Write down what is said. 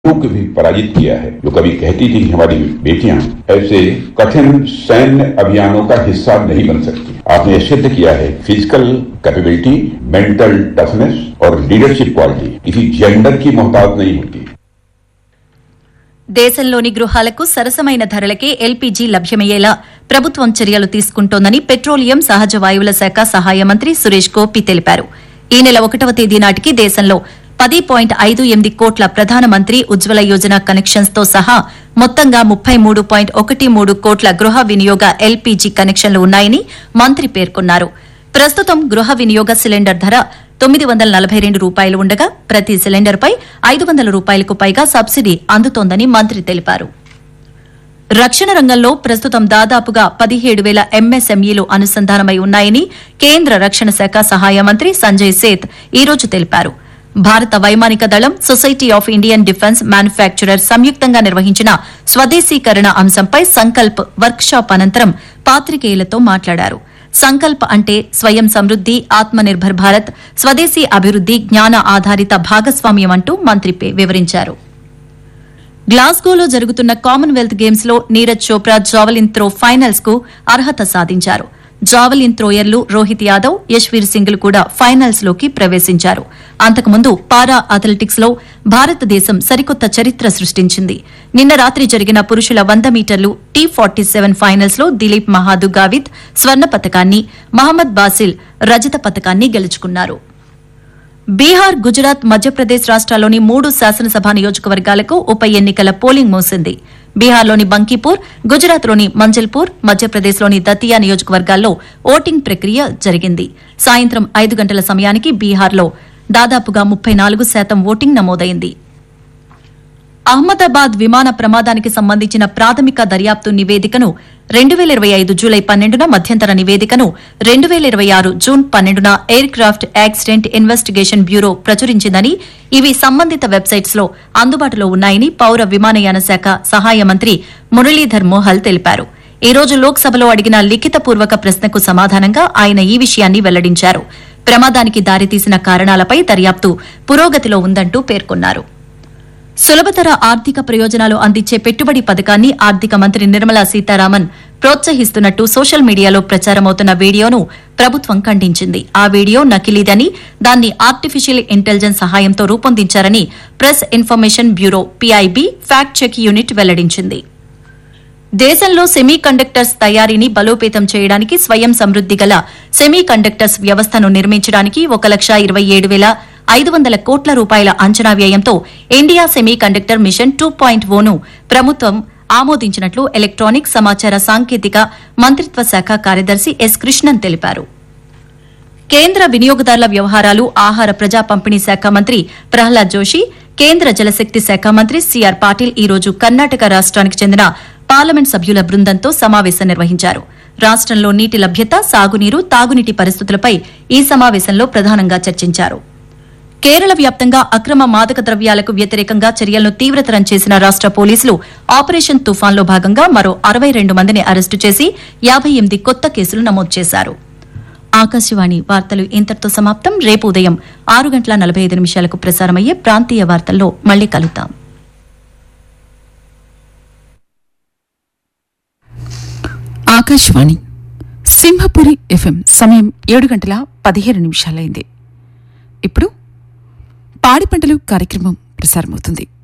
को भी पराजित किया है जो कभी कहती थी कि हमारी बेटियां ऐसे कठिन सैन्य अभियानों का हिस्सा नहीं बन सकती आपने यह सिद्ध किया है फिजिकल कैपेबिलिटी मेंटल टफनेस और लीडरशिप क्वालिटी किसी जेंडर की मोहताज नहीं होती దేశంలోని గృహాలకు సరసమైన ధరలకే ఎల్పీజీ లభ్యమయ్యేలా ప్రభుత్వం చర్యలు తీసుకుంటోందని పెట్రోలియం సహజ వాయువుల శాఖ సహాయ మంత్రి సురేష్ గోపి తెలిపారు ఈ నెల ఒకటవ తేదీ నాటికి దేశంలో పది పాయింట్ ఐదు ఎనిమిది కోట్ల ప్రధానమంత్రి ఉజ్వల యోజన కనెక్షన్స్ తో సహా మొత్తంగా ముప్పై మూడు పాయింట్ ఒకటి మూడు కోట్ల గృహ వినియోగ ఎల్పీజీ కనెక్షన్లు ఉన్నాయని మంత్రి పేర్కొన్నారు ప్రస్తుతం గృహ వినియోగ సిలిండర్ ధర తొమ్మిది వందల నలభై రెండు రూపాయలు ఉండగా ప్రతి సిలిండర్పై ఐదు వందల రూపాయలకు పైగా సబ్సిడీ అందుతోందని మంత్రి తెలిపారు రక్షణ రంగంలో ప్రస్తుతం దాదాపుగా పదిహేడు వేల ఎంఎస్ఎంఈలు అనుసంధానమై ఉన్నాయని కేంద్ర రక్షణ శాఖ సహాయ మంత్రి సంజయ్ సేత్ ఈ రోజు తెలిపారు భారత వైమానిక దళం society of Indian defence manufacturer సంయుక్తంగా నిర్వహించిన స్వదేశీకరణ అంశంపై సంకల్ప్ వర్క్షాప్ అనంతరం పాత్రికేయులతో మాట్లాడారు సంకల్ప్ అంటే స్వయం సమృద్ది ఆత్మనిర్భర్ భారత్ స్వదేశీ అభివృద్ది జ్ఞాన ఆధారిత భాగస్వామ్యం అంటూ మంత్రి పే- వివరించారు గ్లాస్గోలో జరుగుతున్న కామన్వెల్త్ గేమ్స్ లో Neeraj Chopra javelin throw finals కు అర్హత సాధించారు జావలిన్ త్రోయర్లు రోహిత్ యాదవ్ యశ్వీర్ సింగ్ కూడా ఫైనల్స్ లోకి ప్రవేశించారు అంతకుముందు పారా అథ్లెటిక్స్ లో భారతదేశం సరికొత్త చరిత్ర సృష్టించింది నిన్న రాత్రి జరిగిన పురుషుల వంద మీటర్లు టీ ఫార్టీ సెవెన్ ఫైనల్స్ లో దిలీప్ మహాదు గావిత్ స్వర్ణ పతకాన్ని మహమ్మద్ బాసిల్ రజత పతకాన్ని గెలుచుకున్నారు బీహార్ గుజరాత్ మధ్యప్రదేశ్ రాష్ట్రాల్లోని మూడు శాసనసభ నియోజకవర్గాలకు ఉప ఎన్నికల పోలింగ్ మోసింది బీహార్లోని బంకీపూర్ గుజరాత్లోని మంజల్పూర్ మధ్యప్రదేశ్లోని దతియా నియోజకవర్గాల్లో ఓటింగ్ ప్రక్రియ జరిగింది సాయంత్రం ఐదు గంటల సమయానికి బీహార్లో దాదాపుగా ముప్పై నాలుగు శాతం ఓటింగ్ నమోదైంది అహ్మదాబాద్ విమాన ప్రమాదానికి సంబంధించిన ప్రాథమిక దర్యాప్తు నివేదికను రెండు వేల ఇరవై ఐదు జూలై పన్నెండున మధ్యంతర నివేదికను రెండు వేల ఇరవై ఆరు జూన్ పన్నెండున aircraft accident investigation bureau ప్రచురించిందని ఇవి సంబంధిత వెబ్సైట్స్ లో అందుబాటులో ఉన్నాయని పౌర విమానయాన శాఖ సహాయ మంత్రి మురళీధర్ మోహల్ తెలిపారు ఈ రోజు లోక్సభలో అడిగిన లిఖితపూర్వక ప్రశ్నకు సమాధానంగా ఆయన ఈ విషయాన్ని వెల్లడించారు ప్రమాదానికి దారితీసిన కారణాలపై దర్యాప్తు పురోగతిలో ఉందంటూ పేర్కొన్నారు సులభతర ఆర్థిక ప్రయోజనాలు అందించే పెట్టుబడి పథకాన్ని ఆర్థిక మంత్రి నిర్మలా సీతారామన్ ప్రోత్సహిస్తున్నట్టు సోషల్ మీడియాలో ప్రచారమవుతున్న వీడియోను ప్రభుత్వం ఖండించింది ఆ వీడియో నకిలీదని దాన్ని ఆర్టిఫిషియల్ ఇంటెలిజెన్స్ సహాయంతో రూపొందించారని press information bureau PIB fact check unit వెల్లడించింది దేశంలో సెమీ కండక్టర్స్ తయారీని బలోపేతం చేయడానికి స్వయం సమృద్ది గల సెమీ కండక్టర్స్ వ్యవస్థను నిర్మించడానికి ఒక లక్ష ఇరవై ఏడు వేల ఐదు వందల కోట్ల రూపాయల అంచనా వ్యయంతో India semiconductor mission two point one ప్రభుత్వం ఆమోదించినట్లు ఎలక్ట్రానిక్ సమాచార సాంకేతిక మంత్రిత్వ శాఖ కార్యదర్శి ఎస్ కృష్ణన్ తెలిపారు కేంద్ర వినియోగదారుల వ్యవహారాలు ఆహార ప్రజా పంపిణీ శాఖ మంత్రి ప్రహ్లాద్ జోషి కేంద్ర జలశక్తి శాఖ మంత్రి సిఆర్ పాటిల్ ఈ రోజు కర్ణాటక రాష్ట్రానికి చెందిన పార్లమెంట్ సభ్యుల బృందంతో సమావేశం నిర్వహించారు రాష్ట్రంలో నీటి లభ్యత సాగునీరు తాగునీటి పరిస్థితులపై ఈ సమావేశంలో ప్రధానంగా చర్చించారు కేరళ వ్యాప్తంగా అక్రమ మాదక ద్రవ్యాలకు వ్యతిరేకంగా చర్యలను తీవ్రతరం చేసిన రాష్ట పోలీసులు ఆపరేషన్ తుఫాన్లో భాగంగా మరో అరవై రెండు మందిని అరెస్టు చేసి యాబై ఎనిమిది కొత్త కేసులు నమోదు చేశారు ఆకాశవాణి వార్తలు ఇంతటితో సమాప్తం రేపు ఉదయం ఆరు గంటల నలభై ఐదు నిమిషాలకు ప్రసారమయ్యే ప్రాంతీయ వార్తల్లో మళ్లీ కలుద్దాం ఆకాశవాణి సింహపురి ఎఫ్ఎం సమయం ఏడు గంటల పదిహేను నిమిషాలైంది ఇప్పుడు పాడి పంటలు కార్యక్రమం ప్రసారమవుతుంది